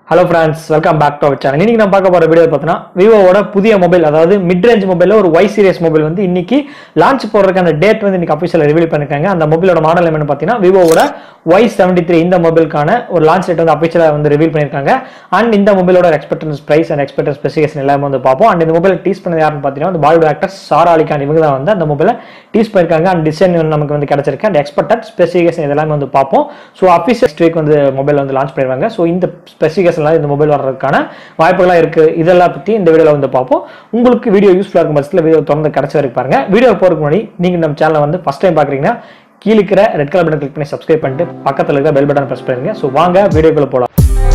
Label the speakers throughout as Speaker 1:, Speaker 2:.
Speaker 1: hello friends welcome back to our channel இன்னைக்கு நம்ம பார்க்க போற வீடியோ பார்த்தீங்கன்னா விவோவோட புதிய மொபைல் அதாவது மிட் ரேஞ்ச் மொபைலில் ஒரு ஒய் சீரியஸ் மொபைல் வந்து இன்னைக்கு லான்ச் போடுறதுக்கான டேட் வந்து இன்னைக்கு அஃபிஷியல் ரிவீல் பண்ணிருக்காங்க அந்த மொபைலோட மாடல் என்னன்னு பார்த்தீங்கன்னா விவோவோட ஒய் செவன்டி த்ரீ இந்த மொபைலுக்கான ஒரு லான்ச் டேட் வந்து அஃபிஷியலாக வந்து ரிவீல் பண்ணியிருக்காங்க அண்ட் இந்த மொபைலோட expectance price and expected specification எல்லாமே வந்து பார்ப்போம் அண்ட் இந்த மொபைல் டீஸ் பண்ணது யாருன்னு பார்த்தீங்கன்னா வந்து பாலிவுட் ஆக்டர் சாரா அலிகான் இவங்க தான் வந்து அந்த மொபைலை டீஸ் பண்ணியிருக்காங்க அண்ட் டிசைன் நமக்கு வந்து கிடைச்சிருக்கு அண்ட் எக்ஸ்பெக்டட் ஸ்பெசிஃபிகேஷன் இதெல்லாமே வந்து பார்ப்போம் ஸோ அஃபிஷியல் வீக் வந்து மொபைல் வந்து லான்ச் பண்ணிடுவாங்க ஸோ இந்த ஸ்பெசிஃபிகேஷன்லாம் இந்த மொபைல் வர்றதுக்கான வாய்ப்புகள்லாம் இருக்கு இதெல்லாம் பற்றி இந்த வீடியோவில் வந்து பார்ப்போம் உங்களுக்கு வீடியோ யூஸ்ஃபுல்லாக இருக்கும் பட்சத்தில் வீடியோ தொடர்ந்து கிடைச்ச வரைக்கும் பாருங்க வீடியோ போகிறதுக்கு முன்னாடி நீங்கள் நம்ம சேனலை வந்து ஃபஸ்ட் டைம் பார்க்குறீங்கன்னா கீழே இருக்கிற ரெட் கலர் பட்டன் கிளிக் பண்ணி சப்ஸ்கிரைப் பண்ணிட்டு பக்கத்தில் இருக்கிற பெல் பட்டன் ப்ரெஸ் பண்ணுங்க ஸோ வாங்க வீடியோக்குள்ள போகலாம்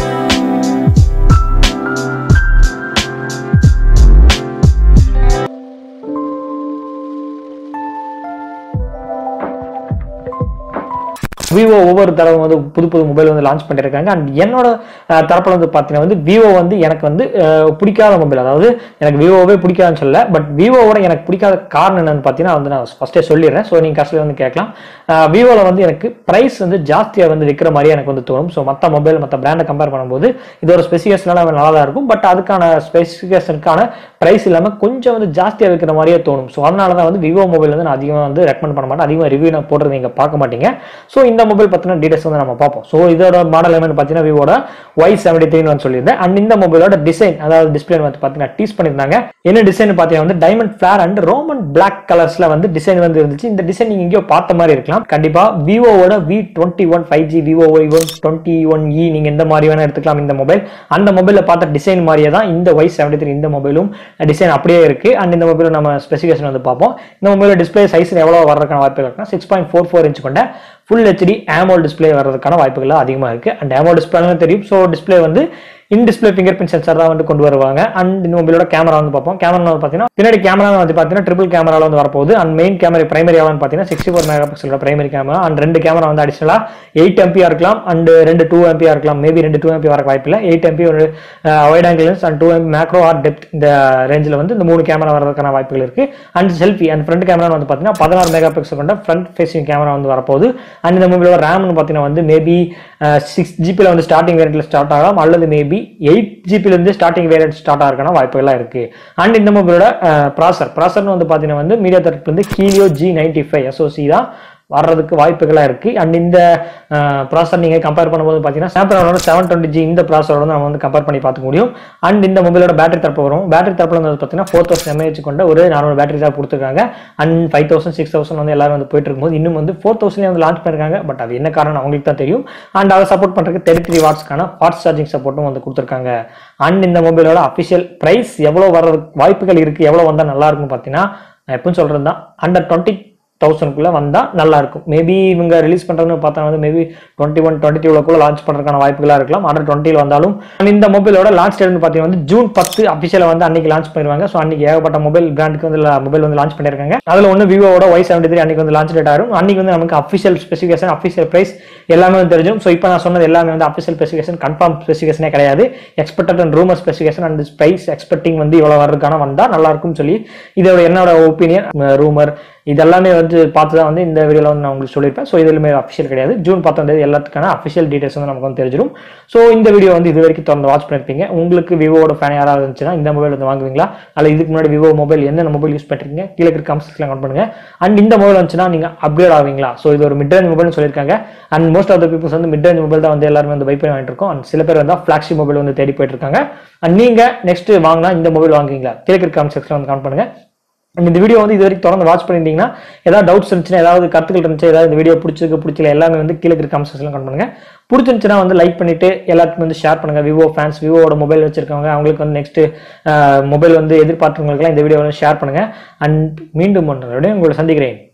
Speaker 1: விவோ ஒவ்வொரு தடவை வந்து புது புது மொபைல் வந்து லான்ச் பண்ணியிருக்காங்க அண்ட் என்னோட அஹ், தரப்புல வந்து பார்த்தீங்கன்னா வந்து விவோ வந்து எனக்கு வந்து அஹ், பிடிக்காத மொபைல் அதாவது எனக்கு விவோவே பிடிக்காதுன்னு சொல்லல பட் விவோவோட எனக்கு பிடிக்காத காரணம் என்னன்னு பார்த்தீங்கன்னா வந்து நான் ஃபர்ஸ்டே சொல்லிடுறேன் ஸோ நீங்கள் கஷ்டம் வந்து கேட்கலாம் விவோவில் வந்து எனக்கு ப்ரைஸ் வந்து ஜாஸ்தியாக வந்து விற்கிற மாதிரி எனக்கு வந்து தோணும் ஸோ மற்ற மொபைல் மற்ற பிராண்டை கம்பேர் பண்ணும்போது இதோட ஸ்பெசிஃபிகேஷனால நல்லா தான் இருக்கும் பட் அதுக்கான ஸ்பெசிஃபிகேஷனுக்கான ப்ரைஸ் இல்லாமல் கொஞ்சம் வந்து ஜாஸ்தியாக விற்கிற மாதிரியே தோணும் ஸோ அதனால தான் வந்து விவோ மொபைல் வந்து நான் அதிகமாக வந்து ரெக்கமெண்ட் பண்ண மாட்டேன் அதிகமாக ரிவ்யூ நான் போடுறது நீங்கள் பார்க்க மாட்டீங்க ஸோ இந்த மொபைல் பார்த்தீங்கன்னா டீடைல்ஸ் வந்து நம்ம பார்ப்போம் ஸோ இதோட மாடல் என்னன்னு பார்த்தீங்கன்னா விவோட ஒய் செவன்டி த்ரீன்னு வந்து சொல்லியிருந்தேன் அண்ட் இந்த மொபைலோட டிசைன் அதாவது டிஸ்பிளே வந்து பார்த்தீங்கன்னா டீஸ் பண்ணியிருந்தாங்க என்ன டிசைன் பார்த்தீங்கன்னா வந்து diamond flare and Roman black கலர்ஸ்ல வந்து டிசைன் வந்து இருந்துச்சு இந்த டிசைன் நீங்க எங்கேயோ பார்த்த மாதிரி இருக்கலாம் கண்டிப்பா விவோவோட V twenty one five G Vivo Y one twenty one E நீங்க எந்த மாதிரி வேணா எடுத்துக்கலாம் இந்த மொபைல் அந்த மொபைலில் பார்த்த டிசைன் மாதிரியே தான் இந்த ஒய் செவன்டி த்ரீ இந்த மொபைலும் டிசைன் அப்படியே இருக்கு அண்ட் இந்த மொபைல் நம்ம ஸ்பெசிஃபிகேஷன் வந்து பார்ப்போம் இந்த மொபைலோட டிஸ்பிளே சைஸ் எவ்வளோ வர்றதுக்கான வாய்ப்பு இருக்குன்னா six point four four inch கொண்ட ஃபுல் ஹெச்டி ஆமோல் டிஸ்பிளே வர்றதுக்கான வாய்ப்புகள் அதிகமாக இருக்கு அண்ட் ஆமோல் டிஸ்பிளே தெரியும் ஸோ டிஸ்பிளே வந்து in display fingerprint sensor தான் வந்து கொண்டு வருவாங்க அண்ட் இந்த மொபைலோட கேமரா வந்து பார்ப்போம் கேமரா வந்து பார்த்தீங்கன்னா பின்னாடி கேமரா வந்து பார்த்தீங்கன்னா ட்ரிபிள் கேமரால வந்து வரப்போகுது அண்ட் மெயின் கேமரா பிரைமரி வந்து பார்த்தீங்கன்னா சிக்ஸ்டி ஃபோர் மெகா பிக்சலோட பிரைமரி கேமரா அண்ட் ரெண்டு கேமரா வந்து அடிஷனலாக எயிட் எம்பியா இருக்கலாம் அண்ட் ரெண்டு டூ எம்பியா இருக்கலாம் மேபி ரெண்டு டூ எம்பி வர வாய்ப்பு இல்லை எயிட் எம்பி ஒரு wide angle lens and two MP macro or depth இந்த ரேஞ்சில் வந்து இந்த மூணு கேமரா வரதுக்கான வாய்ப்புகள் இருக்கு and selfie and front camera வந்து பார்த்தீங்கன்னா பதினாறு மெகா பிக்சல் கொண்ட ஃப்ரண்ட் ஃபேசிங் கேமரா வந்து வரப்போகுது அண்ட் இந்த மொபைலோட ரேம்னு பார்த்தீங்கன்னா வந்து மேபி சிக்ஸ் ஜிபியில் வந்து ஸ்டார்டிங் வேரியண்ட்ல ஸ்டார்ட் ஆகலாம் அல்லது மேபி எயிட் ஜிபில இருந்து ஸ்டார்டிங் வேரியன்ட் ஸ்டார்ட் ஆகிறதுக்கான வாய்ப்புகள்லாம் இருக்கு அண்ட் இந்த மொபைலோட ப்ராசர் ப்ராசர்னு வந்து பார்த்தீங்கன்னா வந்து மீடியா தரப்புல இருந்து Helio G ninety five SOC தான் வர்றதுக்கு வாய்ப்புகளாக இருக்கு அண்ட் இந்த ப்ராசர் நீங்கள் கம்பேர் பண்ணும்போது பார்த்தீங்கன்னா சாம்சங்கோட செவன் டுவெண்ட்டி ஜி இந்த ப்ராசரோட நம்ம வந்து கம்பேர் பண்ணி பார்த்துக்க முடியும் அண்ட் இந்த மொபைலோட பேட்டரி தரப்பு வரும் பேட்டரி தரப்புல வந்து பார்த்தீங்கன்னா ஃபோர் தௌசண்ட் எம்ஏஹெச் கொண்ட ஒரு நார்மல் பேட்டரி தான் கொடுத்துருக்காங்க and five thousand six thousand வந்து எல்லாரும் வந்து போயிட்டு இருக்கும்போது இன்னும் வந்து ஃபோர் தௌசண்ட்லேயே வந்து லான்ச் பண்ணிருக்காங்க பட் அது என்ன காரணம் அவங்களுக்கு தான் தெரியும் அண்ட் அதை சப்போர்ட் பண்ணுறதுக்கு தேர்ட்டி த்ரீ வாட்ஸ்க்கான ஃபாஸ்ட் சார்ஜிங் சப்போர்ட்டும் வந்து கொடுத்துருக்காங்க அண்ட் இந்த மொபைலோட அஃபிஷியல் ப்ரைஸ் எவ்வளோ வர்றதுக்கு வாய்ப்புகள் இருக்குது எவ்வளோ வந்தால் நல்லா இருக்கும் பார்த்தீங்கன்னா நான் எப்பவும் சொல்கிறது தான் அண்டர் டுவெண்ட்டி தௌசண்ட்குள்ளே வந்தால் நல்லா இருக்கும் மேபி இவங்க ரிலீஸ் பண்ணுறதுன்னு பார்த்தா வந்து மேபி டுவெண்ட்டி ஒன் டுவெண்ட்டி டூக்குள்ள லான்ச் பண்ணுறதுக்கான வாய்ப்புகளாக இருக்கலாம் அண்டர் டுவெண்ட்டியில் வந்தாலும் And இந்த மொபைலோட லான்ச் டேட் வந்து பார்த்தீங்கன்னா வந்து ஜூன் பத்து அஃபிஷியலாக வந்து அன்னைக்கு லான்ச் பண்ணிடுவாங்க ஸோ அன்னைக்கு ஏகப்பட்ட மொபைல் பிராண்டுக்கு வந்து மொபைல் வந்து லான்ச் பண்ணியிருக்காங்க அதில் ஒன்று விவோட ஒய் செவன்டி த்ரீ அன்னைக்கு வந்து லான்ச் டேட் ஆகும் அன்னைக்கு வந்து நமக்கு அஃபிஷியல் ஸ்பெசிஃபிகேஷன் அஃபிஷியல் பிரைஸ் எல்லாமே வந்து தெரிஞ்சிடும் ஸோ இப்போ நான் சொன்னது எல்லாமே வந்து அஃபிஷியல் ஸ்பெசிஃபிகேஷன் கன்ஃபார்ம் ஸ்பெசிஃபிகேஷனே கிடையாது expected and rumour specification and price expecting வந்து இவ்வளோ வர்றதுக்கான வந்தால் நல்லா இருக்கும்னு சொல்லி இதோட என்னோட ஒப்பீனியன் ரூமர் இதெல்லாமே வந்து பார்த்து தான் வந்து இந்த வீடியோவில் வந்து நான் உங்களுக்கு சொல்லியிருப்பேன் ஸோ இதுலையுமே அஃபிஷியல் கிடையாது ஜூன் பத்தாம் தேதி எல்லாத்துக்கான அஃபிஷியல் டீடைல்ஸ் வந்து நமக்கு வந்து தெரிஞ்சிடும் ஸோ இந்த வீடியோ வந்து இது வரைக்கும் தொடர்ந்து வாட்ச் பண்ணிருப்பீங்க உங்களுக்கு விவோட ஃபேன் யாராவது இருந்துச்சுன்னா இந்த மொபைல் வந்து வாங்குவீங்களா அல்ல இதுக்கு முன்னாடி விவோ மொபைல் என்ன மொபைல் யூஸ் பண்ணிருக்கீங்க கீழே இருக்கிற கமெண்ட்ஸ்ல கமெண்ட் பண்ணுங்க அண்ட் இந்த மொபைல் வந்துச்சுன்னா நீங்க அப்கிரேட் ஆவீங்களா ஸோ இது ஒரு மிட் ரேஞ்ச் மொபைல்னு சொல்லியிருக்காங்க and most of the peoples வந்து மிட் ரேஞ்ச் மொபைல் தான் வந்து எல்லாருமே வந்து பை பண்ணி வாங்கிட்டு இருக்கோம் அண்ட் சில பேர் வந்து ஃபிளாக்ஷிப் மொபைல் வந்து தேடி போயிட்டு இருக்காங்க அண்ட் நீங்க நெக்ஸ்ட் வாங்கினா இந்த மொபைல் வாங்குவீங்களா கீழே இருக்கிற கமெண்ட் செக்ஷன் வந்து கமெண்ட் பண்ணுங்க And இந்த வீடியோ வந்து இது வரைக்கும் தொடர்ந்து வாட்ச் பண்ணியிருந்தீங்கன்னா ஏதாவது டவுட்ஸ் இருந்துச்சுன்னா ஏதாவது கருத்துக்கள் இருந்துச்சு ஏதாவது இந்த வீடியோ பிடிச்சிருக்கு பிடிக்கல எல்லாமே வந்து கீழே இருக்கிற கமெண்ட் செக்ஷன்ல கமெண்ட் பண்ணுங்க பிடிச்சிருந்துச்சுன்னா வந்து லைக் பண்ணிட்டு எல்லாத்துக்கும் வந்து ஷேர் பண்ணுங்க விவோ ஃபேன்ஸ் விவோட மொபைல் வச்சிருக்கவங்க அவங்களுக்கு வந்து நெக்ஸ்ட் மொபைல் வந்து எதிர்பார்த்தவங்களுக்குலாம் இந்த வீடியோ வந்து ஷேர் பண்ணுங்க அண்ட் மீண்டும் ஒன்று உங்களை சந்திக்கிறேன்